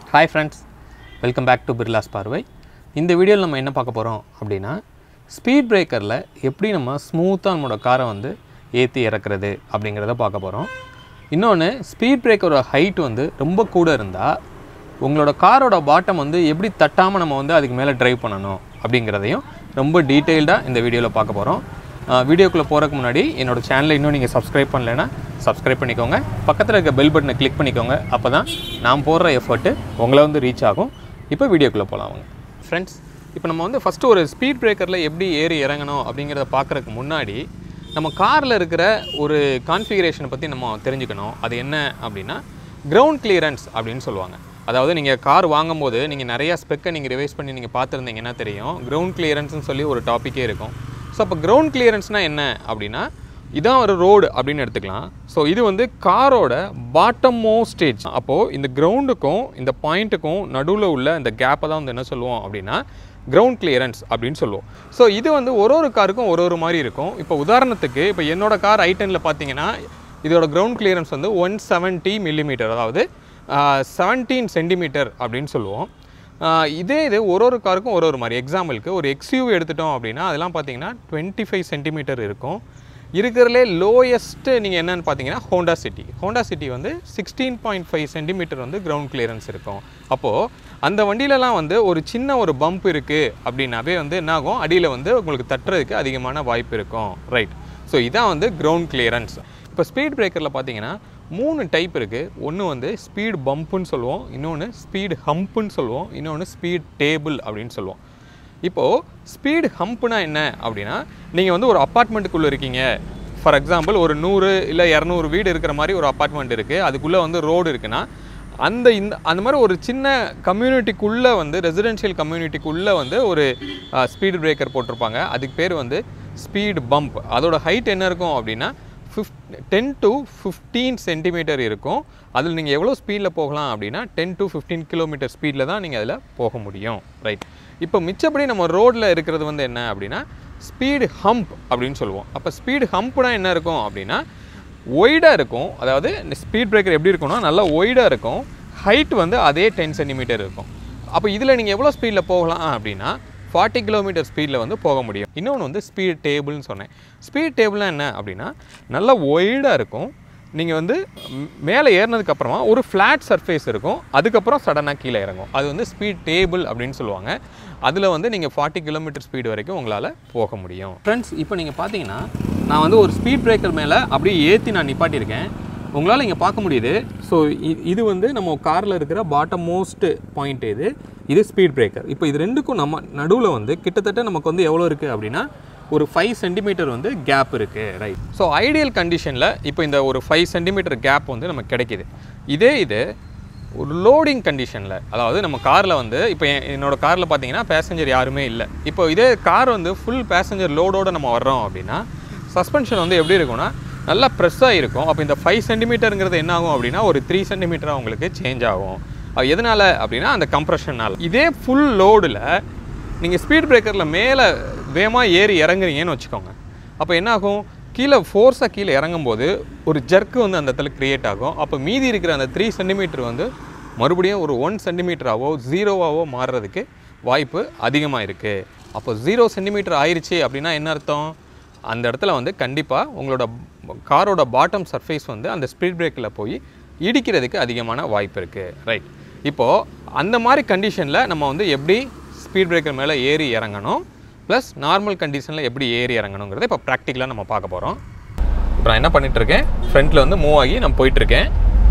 hi friends welcome back to Birla's பார்வை இந்த வீடியோவில் நம்ம என்ன பார்க்க போகிறோம் அப்படின்னா ஸ்பீட் பிரேக்கரில் எப்படி நம்ம ஸ்மூத்தாக நம்மளோட காரை வந்து ஏற்றி இறக்குறது அப்படிங்கிறத பார்க்க போகிறோம் இன்னொன்று ஸ்பீட் பிரேக்கரோட ஹைட் வந்து ரொம்ப கூட இருந்தால் உங்களோட காரோட பாட்டம் வந்து எப்படி தட்டாமல் நம்ம வந்து அதுக்கு மேலே டிரைவ் பண்ணணும் அப்படிங்கிறதையும் ரொம்ப டீட்டெயில்டாக இந்த வீடியோவில் பார்க்க போகிறோம் வீடியோக்குள்ளே போகிறதுக்கு முன்னாடி என்னோட சேனலை இன்னும் நீங்கள் சப்ஸ்கிரைப் பண்ணலைன்னா சப்ஸ்கிரைப் பண்ணிக்கோங்க பக்கத்தில் இருக்க பெல் பட்டனை கிளிக் பண்ணிக்கோங்க அப்போ தான் நான் போடுற எஃபர்ட்டு உங்களை வந்து ரீச் ஆகும் இப்போ வீடியோக்குள்ளே போகலாம் அவங்க ஃப்ரெண்ட்ஸ் இப்போ நம்ம வந்து ஃபஸ்ட்டு ஒரு ஸ்பீட் பிரேக்கரில் எப்படி ஏறி இறங்கணும் அப்படிங்கிறத பார்க்குறதுக்கு முன்னாடி நம்ம காரில் இருக்கிற ஒரு கான்ஃபிகரேஷனை பற்றி நம்ம தெரிஞ்சுக்கணும் அது என்ன அப்படின்னா கிரவுண்ட் கிளியரன்ஸ் அப்படின்னு சொல்லுவாங்க அதாவது நீங்கள் கார் வாங்கும்போது நீங்கள் நிறையா ஸ்பெக்கை நீங்கள் ரிவைஸ் பண்ணி நீங்கள் பார்த்துருந்தீங்கன்னா தெரியும் கிரவுண்ட் கிளியரன்ஸ்னு சொல்லி ஒரு டாப்பிக்கே இருக்கும் ஸோ அப்போ கிரவுண்ட் கிளியரன்ஸ்னால் என்ன அப்படின்னா இதான் ஒரு ரோடு அப்படின்னு எடுத்துக்கலாம் ஸோ இது வந்து காரோட பாட்டம் மோ ஸ்டேஜ் அப்போது இந்த கிரவுண்டுக்கும் இந்த பாயிண்ட்டுக்கும் நடுவில் உள்ள இந்த கேப்பை தான் வந்து என்ன சொல்லுவோம் அப்படின்னா கிரவுண்ட் கிளியரன்ஸ் அப்படின்னு சொல்லுவோம் ஸோ இது வந்து ஒரு ஒரு காருக்கும் ஒரு ஒரு மாதிரி இருக்கும் இப்போ உதாரணத்துக்கு இப்போ என்னோட கார் ஐ டெனில் பார்த்தீங்கன்னா இதோட கிரவுண்ட் கிளியரன்ஸ் வந்து ஒன் செவன்ட்டி மில்லிமீட்டர் அதாவது செவன்டீன் சென்டிமீட்டர் அப்படின்னு சொல்லுவோம் ஆஹ் இதே இது ஒரு ஒரு காருக்கும் ஒரு ஒரு மாதிரி எக்ஸாம்பிளுக்கு ஒரு எக்ஸ்யூ எடுத்துட்டோம் அப்படின்னா அதெல்லாம் பார்த்தீங்கன்னா டுவெண்ட்டி ஃபைவ் சென்டிமீட்டர் இருக்கும் இருக்கிறதுலே லோயஸ்ட்டு நீங்கள் என்னன்னு பார்த்தீங்கன்னா ஹோண்டா சிட்டி ஹோண்டா சிட்டி வந்து சிக்ஸ்டீன் பாயிண்ட் ஃபைவ் சென்டிமீட்டர் வந்து கிரவுண்ட் கிளியரன்ஸ் இருக்கும் அப்போது அந்த வண்டியிலலாம் வந்து ஒரு சின்ன ஒரு பம்ப் இருக்குது அப்படின்னாவே வந்து என்னாகும் அடியில் வந்து உங்களுக்கு தட்டுறதுக்கு அதிகமான வாய்ப்பு இருக்கும் ரைட் ஸோ இதான் வந்து கிரவுண்ட் கிளியரன்ஸ் இப்போ ஸ்பீட் பிரேக்கரில் பார்த்தீங்கன்னா மூணு டைப் இருக்குது ஒன்று வந்து ஸ்பீட் பம்புன்னு சொல்லுவோம் இன்னொன்று ஸ்பீட் ஹம்ப்புன்னு சொல்லுவோம் இன்னொன்று ஸ்பீட் டேபிள் அப்படின்னு சொல்லுவோம் இப்போது ஸ்பீட் ஹம்ப்னா என்ன அப்படின்னா நீங்கள் வந்து ஒரு அப்பார்ட்மெண்ட்டுக்குள்ளே இருக்கீங்க ஃபார் எக்ஸாம்பிள் ஒரு நூறு இல்லை இரநூறு வீடு இருக்கிற மாதிரி ஒரு அப்பார்ட்மெண்ட் இருக்குது அதுக்குள்ளே வந்து ரோடு இருக்குன்னா அந்த இந்த அந்த மாதிரி ஒரு சின்ன கம்யூனிட்டிக்குள்ளே வந்து ரெசிடென்ஷியல் கம்யூனிட்டிக்குள்ளே வந்து ஒரு ஸ்பீட் பிரேக்கர் போட்டிருப்பாங்க அதுக்கு பேர் வந்து ஸ்பீட் பம்ப் அதோட ஹைட் என்ன இருக்கும் அப்படின்னா ஃபிஃப் டென் டு ஃபிஃப்டீன் சென்டிமீட்டர் இருக்கும் அதில் நீங்கள் எவ்வளோ ஸ்பீடில் போகலாம் அப்படின்னா டென் டு ஃபிஃப்டீன் கிலோமீட்டர் ஸ்பீடில் தான் நீங்கள் அதில் போக முடியும் ரைட் இப்போ மிச்சப்படி நம்ம ரோட்டில் இருக்கிறது வந்து என்ன அப்படின்னா ஸ்பீடு ஹம்ப் அப்படின்னு சொல்லுவோம் அப்போ ஸ்பீடு ஹம்ப்னா என்ன இருக்கும் அப்படின்னா ஒய்டாக இருக்கும் அதாவது இந்த ஸ்பீட் பிரேக்கர் எப்படி இருக்கும்னா நல்லா ஒய்டாக இருக்கும் ஹைட் வந்து அதே டென் சென்டிமீட்டர் இருக்கும் அப்போ இதில் நீங்கள் எவ்வளோ ஸ்பீடில் போகலாம் அப்படின்னா ஃபார்ட்டி கிலோமீட்டர் ஸ்பீடில் வந்து போக முடியும் இன்னொன்று வந்து ஸ்பீட் டேபிள்னு சொன்னேன் ஸ்பீட் டேபிள்னா என்ன அப்படின்னா நல்லா ஒய்டாக இருக்கும் நீங்கள் வந்து ம், மேலே ஏறினதுக்கப்புறமா ஒரு ஃப்ளாட் சர்ஃபேஸ் இருக்கும் அதுக்கப்புறம் சடனாக கீழே இறங்கும் அது வந்து ஸ்பீட் டேபிள் அப்படின்னு சொல்லுவாங்க அதில் வந்து நீங்கள் ஃபார்ட்டி கிலோமீட்டர் ஸ்பீடு வரைக்கும் உங்களால் போக முடியும் ஃப்ரெண்ட்ஸ் இப்போ நீங்கள் பார்த்தீங்கன்னா நான் வந்து ஒரு ஸ்பீட் பிரேக்கர் மேலே அப்படியே ஏற்றி நான் நிப்பாட்டியிருக்கேன் உங்களால் இங்கே பார்க்க முடியுது ஸோ இது வந்து நம்ம காரில் இருக்கிற பாட்டம் மோஸ்ட் பாயிண்ட் இது இது ஸ்பீட் பிரேக்கர் இப்போ இது ரெண்டுக்கும் நம்ம நடுவில் வந்து கிட்டத்தட்ட நமக்கு வந்து எவ்வளோ இருக்குது அப்படின்னா ஒரு ஃபைவ் சென்டிமீட்டர் வந்து கேப் இருக்குது ரைட் ஸோ ஐடியல் கண்டிஷனில் இப்போ இந்த ஒரு ஃபைவ் சென்டிமீட்டர் கேப் வந்து நமக்கு கிடைக்கிது இதே இது ஒரு லோடிங் கண்டிஷனில் அதாவது நம்ம காரில் வந்து இப்போ என் என்னோட காரில் பார்த்தீங்கன்னா பேசஞ்சர் யாருமே இல்லை இப்போ இதே கார் வந்து ஃபுல் பேசஞ்சர் லோடோடு நம்ம வர்றோம் அப்படின்னா சஸ்பென்ஷன் வந்து எப்படி இருக்கும்னா நல்லா ப்ரெஸ்ஸாக இருக்கும் அப்போ இந்த ஃபைவ் சென்டிமீட்டருங்கிறது என்ன ஆகும் அப்படின்னா ஒரு த்ரீ சென்டிமீட்டராக உங்களுக்கு சேஞ்ச் ஆகும் அது எதனால் அப்படின்னா அந்த கம்ப்ரெஷனால் இதே ஃபுல் லோடில் நீங்கள் ஸ்பீட் பிரேக்கரில் மேலே வேகமாக ஏறி இறங்குறீங்கன்னு வச்சுக்கோங்க அப்போ என்ன ஆகும் கீழே ஃபோர்ஸாக கீழே இறங்கும்போது ஒரு ஜர்க்கு வந்து அந்த இடத்துல க்ரியேட் ஆகும் அப்போ மீதி இருக்கிற அந்த த்ரீ சென்டிமீட்டர் வந்து மறுபடியும் ஒரு ஒன் சென்டிமீட்டராவோ ஜீரோவாவோ மாறுறதுக்கு வாய்ப்பு அதிகமாக இருக்குது அப்போ ஜீரோ சென்டிமீட்டர் ஆயிருச்சு அப்படின்னா என்ன அர்த்தம் அந்த இடத்துல வந்து கண்டிப்பாக உங்களோட காரோட பாட்டம் சர்ஃபேஸ் வந்து அந்த ஸ்பீட் பிரேக்கில் போய் இடிக்கிறதுக்கு அதிகமான வாய்ப்பு இருக்குது ரைட் இப்போது அந்த மாதிரி கண்டிஷனில் நம்ம வந்து எப்படி ஸ்பீட் பிரேக்கர் மேலே ஏறி இறங்கணும் ப்ளஸ் நார்மல் கண்டிஷனில் எப்படி ஏறி இறங்கணுங்கிறத இப்போ ப்ராக்டிக்கலாக நம்ம பார்க்க போகிறோம் இப்போ நான் என்ன பண்ணிட்டு இருக்கேன் ஃப்ரண்ட்டில் வந்து மூவ் ஆகி நான் போயிட்டுருக்கேன்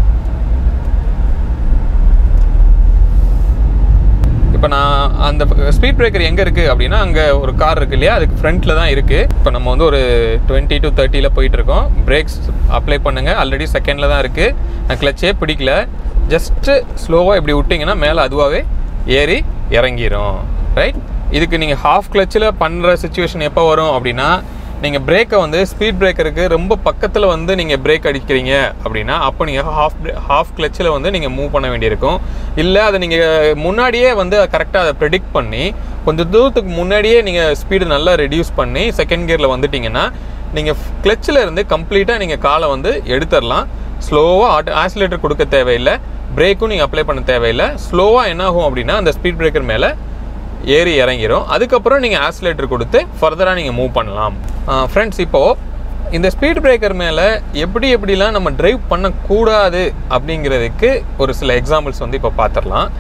இப்போ நான் அந்த ஸ்பீட் பிரேக்கர் எங்கே இருக்குது அப்படின்னா அங்கே ஒரு கார் இருக்கு இல்லையா அதுக்கு ஃப்ரண்ட்டில் தான் இருக்குது இப்போ நம்ம வந்து ஒரு டுவெண்ட்டி டு தேர்ட்டியில் போயிட்டுருக்கோம் பிரேக்ஸ் அப்ளை பண்ணுங்கள் ஆல்ரெடி செகண்டில் தான் இருக்குது நான் கிளச்சே பிடிக்கல ஜஸ்ட்டு ஸ்லோவாக இப்படி விட்டிங்கன்னா மேலே அதுவாகவே ஏறி இறங்கிரும் ரைட் இதுக்கு நீங்கள் ஹாஃப் கிளச்சில் பண்ணுற சுச்சுவேஷன் எப்போ வரும் அப்படின்னா நீங்கள் பிரேக்கை வந்து ஸ்பீட் பிரேக்கருக்கு ரொம்ப பக்கத்தில் வந்து நீங்கள் பிரேக் அடிக்கிறீங்க அப்படின்னா அப்போ நீங்கள் ஹாஃப் ஹாஃப் கிளச்சில் வந்து நீங்கள் மூவ் பண்ண வேண்டியிருக்கும் இல்லை அதை நீங்கள் முன்னாடியே வந்து கரெக்டாக அதை ப்ரெடிக்ட் பண்ணி கொஞ்சம் தூரத்துக்கு முன்னாடியே நீங்கள் ஸ்பீடு நல்லா ரெடியூஸ் பண்ணி செகண்ட் கியரில் வந்துட்டிங்கன்னா நீங்கள் கிளச்சில் இருந்து கம்ப்ளீட்டாக நீங்கள் காலை வந்து எடுத்துடலாம் ஸ்லோவாக ஆட்டோ ஆக்சிலேட்டர் கொடுக்க தேவையில்லை பிரேக்கும் நீங்கள் அப்ளை பண்ண தேவையில்லை ஸ்லோவாக என்ன ஆகும் அப்படின்னா அந்த ஸ்பீட் பிரேக்கர் மேலே ஏறி இறங்கிரும் அதுக்கப்புறம் நீங்கள் ஆக்சிலேட்டர் கொடுத்து ஃபர்தராக நீங்கள் மூவ் பண்ணலாம் ஃப்ரெண்ட்ஸ் இப்போது இந்த ஸ்பீட் பிரேக்கர் மேலே எப்படி எப்படிலாம் நம்ம டிரைவ் பண்ணக்கூடாது அப்படிங்கிறதுக்கு ஒரு சில எக்ஸாம்பிள்ஸ் வந்து இப்போ பார்த்துடலாம்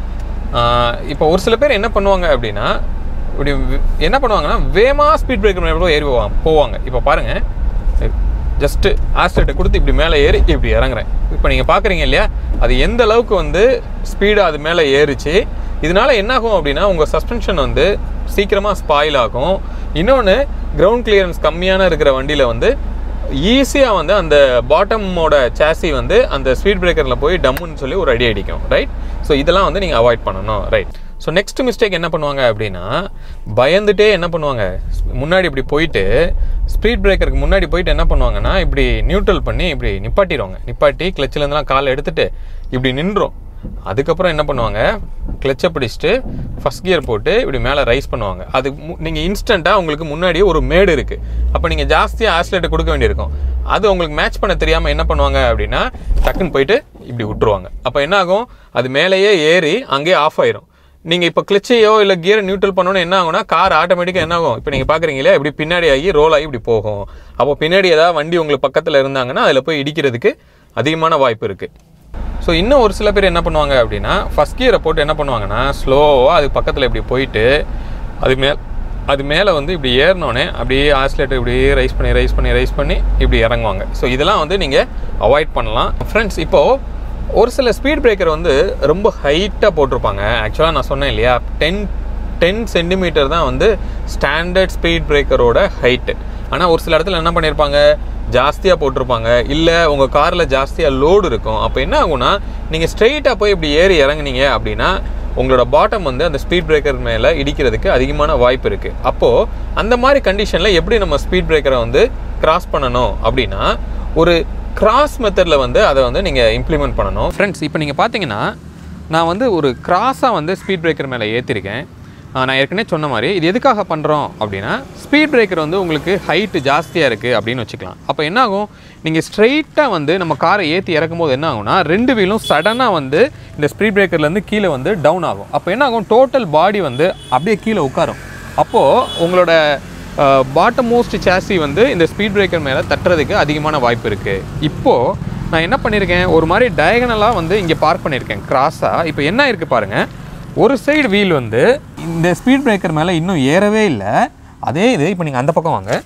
இப்போ ஒரு சில பேர் என்ன பண்ணுவாங்க அப்படின்னா இப்படி வி- என்ன பண்ணுவாங்கன்னா வேகமாக ஸ்பீட் பிரேக்கர் மேலே கூட ஏறி போவாங்க போவாங்க இப்போ பாருங்கள் ஜஸ்ட்டு ஆஸ்ட்ரேட்டை கொடுத்து இப்படி மேலே ஏறி இப்படி இறங்குறேன் இப்போ நீங்கள் பார்க்குறீங்க இல்லையா அது எந்த அளவுக்கு வந்து ஸ்பீடாக அது மேலே ஏறிச்சு இதனால என்ன ஆகும் அப்படின்னா உங்கள் சஸ்பென்ஷன் வந்து சீக்கிரமாக ஸ்பாயில் ஆகும் இன்னொன்று கிரவுண்ட் கிளியரன்ஸ் கம்மியான இருக்கிற வண்டியில் வந்து ஈஸியாக வந்து அந்த பாட்டமோட சேசி வந்து அந்த ஸ்பீட் பிரேக்கரில் போய் டம்முன்னு சொல்லி ஒரு அடி அடிக்கும் ரைட் ஸோ இதெல்லாம் வந்து நீங்கள் அவாய்ட் பண்ணணும் ரைட் ஸோ நெக்ஸ்ட் மிஸ்டேக் என்ன பண்ணுவாங்க அப்படின்னா பயந்துட்டே என்ன பண்ணுவாங்க முன்னாடி இப்படி போயிட்டு ஸ்பீட் பிரேக்கருக்கு முன்னாடி போயிட்டு என்ன பண்ணுவாங்கன்னா இப்படி நியூட்ரல் பண்ணி இப்படி நிப்பாட்டிடுவாங்க நிப்பாட்டி கிளச்சில் இருந்தெல்லாம் காலை எடுத்துட்டு இப்படி நின்றோம் அதுக்கப்புறம் என்ன பண்ணுவாங்க கிளச்சை பிடிச்சிட்டு ஃபஸ்ட் கியர் போட்டு இப்படி மேலே ரைஸ் பண்ணுவாங்க அது நீங்கள் இன்ஸ்டண்ட்டாக உங்களுக்கு முன்னாடியே ஒரு மேடு இருக்குது அப்போ நீங்கள் ஜாஸ்தியாக ஆக்சிலேட்டர் கொடுக்க வேண்டியிருக்கும் அது உங்களுக்கு மேட்ச் பண்ண தெரியாமல் என்ன பண்ணுவாங்க அப்படின்னா டக்குன்னு போயிட்டு இப்படி விட்டுருவாங்க அப்போ என்ன ஆகும் அது மேலேயே ஏறி அங்கேயே ஆஃப் ஆயிரும் நீங்கள் இப்போ கிளச்சையோ இல்லை கியரை நியூட்ரல் பண்ணோன்னு என்ன ஆகும்னா கார் ஆட்டோமேட்டிக்காக என்ன ஆகும் இப்போ நீங்கள் பார்க்குறீங்களே இப்படி பின்னாடி ஆகி ரோல் ஆகி இப்படி போகும் அப்போ பின்னாடி ஏதாவது வண்டி உங்களுக்கு பக்கத்தில் இருந்தாங்கன்னா அதில் போய் இடிக்கிறதுக்கு அதிகமான வாய்ப்பு இருக்குது ஸோ இன்னும் ஒரு சில பேர் என்ன பண்ணுவாங்க அப்படின்னா ஃபஸ்ட் கியரை போட்டு என்ன பண்ணுவாங்கன்னா ஸ்லோவாக அது பக்கத்தில் இப்படி போயிட்டு அது மே அது மேலே வந்து இப்படி ஏறினோடனே அப்படியே ஆக்சிலேட்டர் இப்படியே ரைஸ் பண்ணி ரைஸ் பண்ணி ரைஸ் பண்ணி இப்படி இறங்குவாங்க ஸோ இதெல்லாம் வந்து நீங்கள் அவாய்ட் பண்ணலாம் ஃப்ரெண்ட்ஸ் இப்போது ஒரு சில ஸ்பீட் பிரேக்கர் வந்து ரொம்ப ஹைட்டாக போட்டிருப்பாங்க ஆக்சுவலாக நான் சொன்னேன் இல்லையா டென் டென் சென்டிமீட்டர் தான் வந்து ஸ்டாண்டர்ட் ஸ்பீட் பிரேக்கரோட ஹைட்டு ஆனால் ஒரு சில இடத்துல என்ன பண்ணியிருப்பாங்க ஜாஸ்தியாக போட்டிருப்பாங்க இல்லை உங்கள் காரில் ஜாஸ்தியாக லோடு இருக்கும் அப்போ என்ன ஆகும்னா நீங்கள் ஸ்ட்ரெயிட்டாக போய் இப்படி ஏறி இறங்குனீங்க அப்படின்னா உங்களோட பாட்டம் வந்து அந்த ஸ்பீட் பிரேக்கர் மேலே இடிக்கிறதுக்கு அதிகமான வாய்ப்பு இருக்குது அப்போது அந்த மாதிரி கண்டிஷனில் எப்படி நம்ம ஸ்பீட் பிரேக்கரை வந்து கிராஸ் பண்ணணும் அப்படின்னா ஒரு கிராஸ் மெத்தடில் வந்து அதை வந்து நீங்கள் இம்ப்ளிமெண்ட் பண்ணணும் ஃப்ரெண்ட்ஸ் இப்போ நீங்கள் பார்த்தீங்கன்னா நான் வந்து ஒரு கிராஸாக வந்து ஸ்பீட் பிரேக்கர் மேலே ஏற்றிருக்கேன் ஆஹ் நான் ஏற்கனவே சொன்ன மாதிரி இது எதுக்காக பண்ணுறோம் அப்படின்னா ஸ்பீட் பிரேக்கர் வந்து உங்களுக்கு ஹைட்டு ஜாஸ்தியாக இருக்குது அப்படின்னு வச்சுக்கலாம் அப்போ என்ன ஆகும் நீங்கள் ஸ்ட்ரெயிட்டாக வந்து நம்ம காரை ஏற்றி இறக்கும்போது என்ன ஆகும்னா ரெண்டு வீலும் சடனாக வந்து இந்த ஸ்பீட் பிரேக்கர்லேருந்து கீழே வந்து டவுன் ஆகும் அப்போ என்ன ஆகும் டோட்டல் பாடி வந்து அப்படியே கீழே உட்காரும் அப்போது உங்களோட பாட்டம் மோஸ்ட் சேசி வந்து இந்த ஸ்பீட் பிரேக்கர் மேலே தட்டுறதுக்கு அதிகமான வாய்ப்பு இருக்குது இப்போது நான் என்ன பண்ணியிருக்கேன் ஒரு மாதிரி டயகனலாக வந்து இங்கே பார்க் பண்ணியிருக்கேன் கிராஸாக இப்போ என்ன இருக்குது பாருங்கள் ஒரு சைடு வீல் வந்து இந்த ஸ்பீட் பிரேக்கர் மேலே இன்னும் ஏறவே இல்லை அதே இது இப்போ நீங்கள் அந்த பக்கம் வாங்க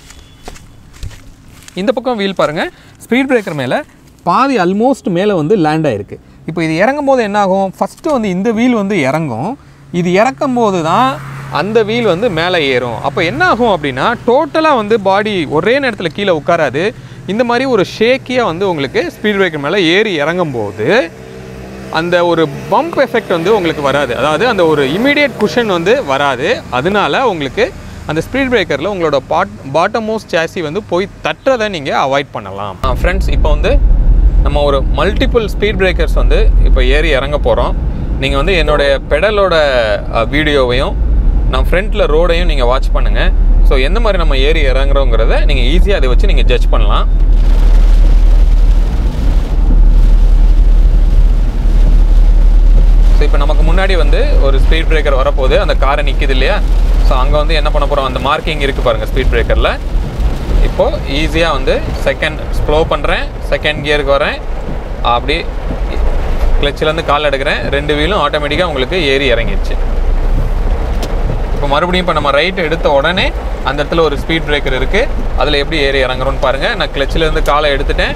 இந்த பக்கம் வீல் பாருங்கள் ஸ்பீட் பிரேக்கர் மேலே பாதி ஆல்மோஸ்ட் மேலே வந்து லேண்ட் ஆயிருக்கு இப்போ இது இறங்கும் போது என்ன ஆகும் ஃபஸ்ட்டு வந்து இந்த வீல் வந்து இறங்கும் இது இறக்கும் போது தான் அந்த வீல் வந்து மேலே ஏறும் அப்போ என்ன ஆகும் அப்படின்னா டோட்டலாக வந்து பாடி ஒரே நேரத்தில் கீழே உட்காராது இந்த மாதிரி ஒரு ஷேக்கியாக வந்து உங்களுக்கு ஸ்பீட் பிரேக்கர் மேலே ஏறி இறங்கும் போது அந்த ஒரு பம்ப் எஃபெக்ட் வந்து உங்களுக்கு வராது அதாவது அந்த ஒரு இமீடியட் குஷன் வந்து வராது அதனால உங்களுக்கு அந்த ஸ்பீட் பிரேக்கரில் உங்களோட பாட் பாட்டம் மோஸ்ட் சேசி வந்து போய் தட்டுறதை நீங்கள் அவாய்ட் பண்ணலாம் ஃப்ரெண்ட்ஸ் இப்போ வந்து நம்ம ஒரு மல்டிபிள் ஸ்பீட் பிரேக்கர்ஸ் வந்து இப்போ ஏறி இறங்க போகிறோம் நீங்கள் வந்து என்னுடைய பெடலோட வீடியோவையும் நான் ஃப்ரண்ட்டில் ரோடையும் நீங்கள் வாட்ச் பண்ணுங்கள் ஸோ எந்த மாதிரி நம்ம ஏறி இறங்குறோங்கிறத நீங்கள் ஈஸியாக அதை வச்சு நீங்கள் ஜட்ஜ் பண்ணலாம் ஸோ இப்போ நமக்கு முன்னாடி வந்து ஒரு ஸ்பீட் பிரேக்கர் வரப்போகுது அந்த காரை நிற்கிது இல்லையா ஸோ அங்கே வந்து என்ன பண்ண போகிறோம் அந்த மார்க்கிங் இருக்குது பாருங்கள் ஸ்பீட் பிரேக்கரில் இப்போது ஈஸியாக வந்து செகண்ட் ஸ்லோ பண்ணுறேன் செகண்ட் கியருக்கு வரேன் அப்படி கிளச்சிலேருந்து கால் எடுக்கிறேன் ரெண்டு வீலும் ஆட்டோமேட்டிக்காக உங்களுக்கு ஏறி இறங்கிடுச்சு இப்போ மறுபடியும் இப்போ நம்ம ரைட் எடுத்த உடனே அந்த இடத்துல ஒரு ஸ்பீட் பிரேக்கர் இருக்குது அதில் எப்படி ஏறி இறங்குறோன்னு பாருங்கள் நான் கிளச்சிலேருந்து காலை எடுத்துட்டேன்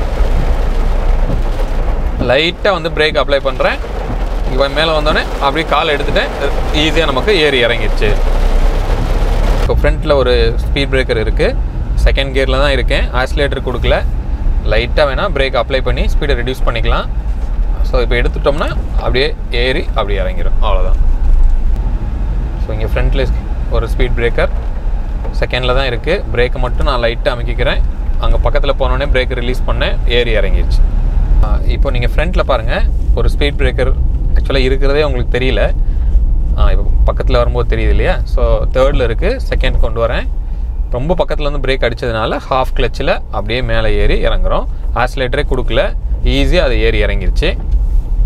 லைட்டாக வந்து பிரேக் அப்ளை பண்ணுறேன் இப்போ மேலே வந்தோடனே அப்படியே காலை எடுத்துட்டேன் ஈஸியாக நமக்கு ஏறி இறங்கிடுச்சு இப்போ ஃப்ரண்ட்டில் ஒரு ஸ்பீட் பிரேக்கர் இருக்குது செகண்ட் கியரில் தான் இருக்கேன் ஆக்சிலேட்டர் கொடுக்கல லைட்டாக வேணால் பிரேக் அப்ளை பண்ணி ஸ்பீடை ரெடியூஸ் பண்ணிக்கலாம் ஸோ இப்போ எடுத்துட்டோம்னா அப்படியே ஏறி அப்படியே இறங்கிடும் அவ்வளோதான் ஸோ இங்கே ஃப்ரண்ட்டில் ஒரு ஸ்பீட் பிரேக்கர் செகண்டில் தான் இருக்குது பிரேக்கை மட்டும் நான் லைட்டாக அமைக்கிக்கிறேன் அங்கே பக்கத்தில் போனோடனே பிரேக் ரிலீஸ் பண்ணேன் ஏறி இறங்கிடுச்சு ஆ, இப்போ நீங்கள் ஃப்ரண்ட்டில் பாருங்கள் ஒரு ஸ்பீட் பிரேக்கர் ஆக்சுவலாக இருக்கிறதே உங்களுக்கு தெரியல ஆ, இப்போ பக்கத்தில் வரும்போது தெரியுது இல்லையா ஸோ தேர்டில் இருக்குது செகண்ட் கொண்டு வரேன் ரொம்ப பக்கத்தில் வந்து பிரேக் அடித்ததுனால ஹாஃப் கிளச்சில் அப்படியே மேலே ஏறி இறங்குறோம் ஆக்சிலேட்டரே கொடுக்கல ஈஸியாக அது ஏறி இறங்கிருச்சு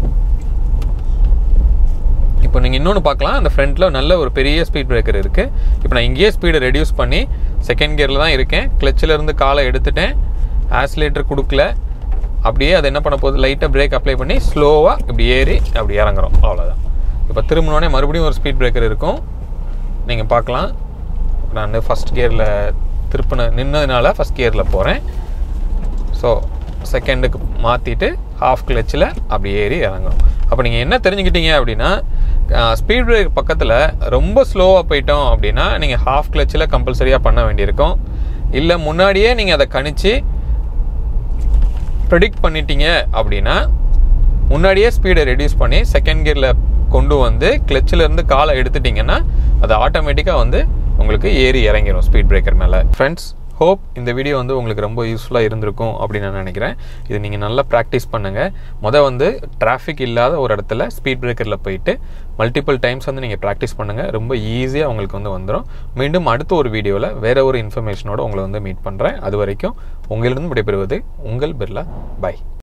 இப்போ நீங்கள் இன்னொன்று பார்க்கலாம் அந்த ஃப்ரண்ட்டில் நல்ல ஒரு பெரிய ஸ்பீட் பிரேக்கர் இருக்குது இப்போ நான் இங்கேயே ஸ்பீடை ரெடியூஸ் பண்ணி செகண்ட் கியரில் தான் இருக்கேன் கிளச்சில் இருந்து காலை எடுத்துட்டேன் ஆக்சிலேட்டர் கொடுக்கல அப்படியே அது என்ன பண்ண போகுது லைட்டாக பிரேக் அப்ளை பண்ணி ஸ்லோவாக இப்படி ஏறி அப்படி இறங்குறோம் அவ்வளோதான் இப்போ திரும்பினோடனே மறுபடியும் ஒரு ஸ்பீட் பிரேக்கர் இருக்கும் நீங்கள் பார்க்கலாம் நான் ஃபஸ்ட் கியரில் திருப்பின நின்னதுனால ஃபஸ்ட் கியரில் போகிறேன் ஸோ செகண்டுக்கு மாற்றிட்டு ஹாஃப் கிளச்சில் அப்படி ஏறி இறங்கும் அப்போ நீங்கள் என்ன தெரிஞ்சுக்கிட்டீங்க அப்படின்னா ஸ்பீட் பிரேக் பக்கத்தில் ரொம்ப ஸ்லோவாக போயிட்டோம் அப்படின்னா நீங்கள் ஹாஃப் கிளச்சில் கம்பல்சரியாக பண்ண வேண்டியிருக்கும் இல்லை முன்னாடியே நீங்கள் அதை கணிச்சு ப்ரெடிக்ட் பண்ணிட்டீங்க அப்படின்னா முன்னாடியே ஸ்பீடை ரெடியூஸ் பண்ணி செகண்ட் கியரில் கொண்டு வந்து கிளச்சில் இருந்து காலை எடுத்துட்டிங்கன்னா அது ஆட்டோமேட்டிக்காக வந்து உங்களுக்கு ஏறி இறங்கிடும் ஸ்பீட் பிரேக்கர் மேலே ஃப்ரெண்ட்ஸ் ஹோப் இந்த வீடியோ வந்து உங்களுக்கு ரொம்ப யூஸ்ஃபுல்லாக இருந்திருக்கும் அப்படின்னு நான் நினைக்கிறேன் இது நீங்கள் நல்லா ப்ராக்டிஸ் பண்ணுங்கள் மொதல் வந்து டிராஃபிக் இல்லாத ஒரு இடத்துல ஸ்பீட் பிரேக்கரில் போயிட்டு மல்டிபிள் டைம்ஸ் வந்து நீங்கள் ப்ராக்டிஸ் பண்ணுங்கள் ரொம்ப ஈஸியாக உங்களுக்கு வந்து வந்துடும் மீண்டும் அடுத்த ஒரு வீடியோவில் வேறு ஒரு இன்ஃபர்மேஷனோட உங்களை வந்து மீட் பண்ணுறேன் அது வரைக்கும் உங்களிடம் விடைபெறுவது உங்கள் பிர்லா பை